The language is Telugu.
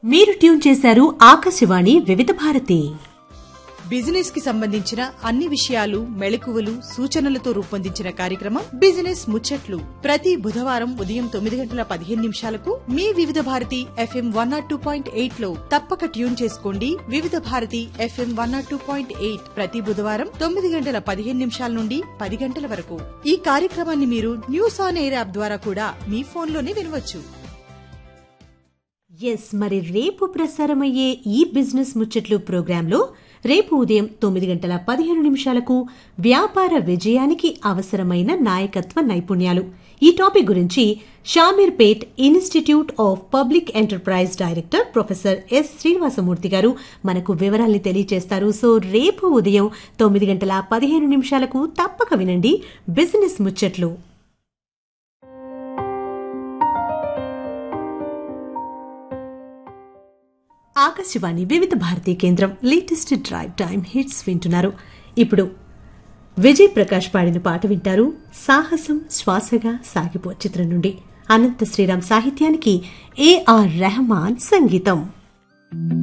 మీరు ట్యూన్ చేశారు ఆకాశవాణి వివిధ భారతి బిజినెస్ కి సంబంధించిన అన్ని విషయాలు మెళకువలు సూచనలతో రూపొందించిన కార్యక్రమం బిజినెస్ ముచ్చట్లు ప్రతి బుధవారం ఉదయం తొమ్మిది గంటల పదిహేను నిమిషాలకు మీ Vividh Bharati FM one nought two point eight లో తప్పక ట్యూన్ చేసుకోండి Vividh Bharati FM one nought two point eight ప్రతి బుధవారం తొమ్మిది గంటల పదిహేను నిమిషాల నుండి పది గంటల వరకు ఈ కార్యక్రమాన్ని మీరు న్యూస్ ఆన్ ఎయిర్ యాప్ ద్వారా కూడా మీ ఫోన్లోనే వినవచ్చు ఎస్ మరి రేపు ప్రసారమయ్యే ఈ బిజినెస్ ముచ్చట్లు ప్రోగ్రాంలో రేపు ఉదయం తొమ్మిది గంటల పదిహేను నిమిషాలకు వ్యాపార విజయానికి అవసరమైన నాయకత్వ నైపుణ్యాలు ఈ టాపిక్ గురించి Shamirpet institute of public enterprise director professor S Srinivasamurthy గారు మనకు వివరాల్ని తెలియజేస్తారు సో రేపు ఉదయం తొమ్మిది గంటల పదిహేను నిమిషాలకు తప్పక వినండి బిజినెస్ ముచ్చట్లు ఆకాశవాణి వివిధ భారతీ కేంద్రం లేటెస్ట్ డ్రైవ్ టైం హిట్స్ వింటున్నారు ఇప్పుడు విజయ్ ప్రకాష్ పాడిన పాట వింటారు సాహసం శ్వాసగా సాగిపో చిత్రం నుండి అనంత శ్రీరామ్ సాహిత్యానికి ఏఆర్ రెహమాన్ సంగీతం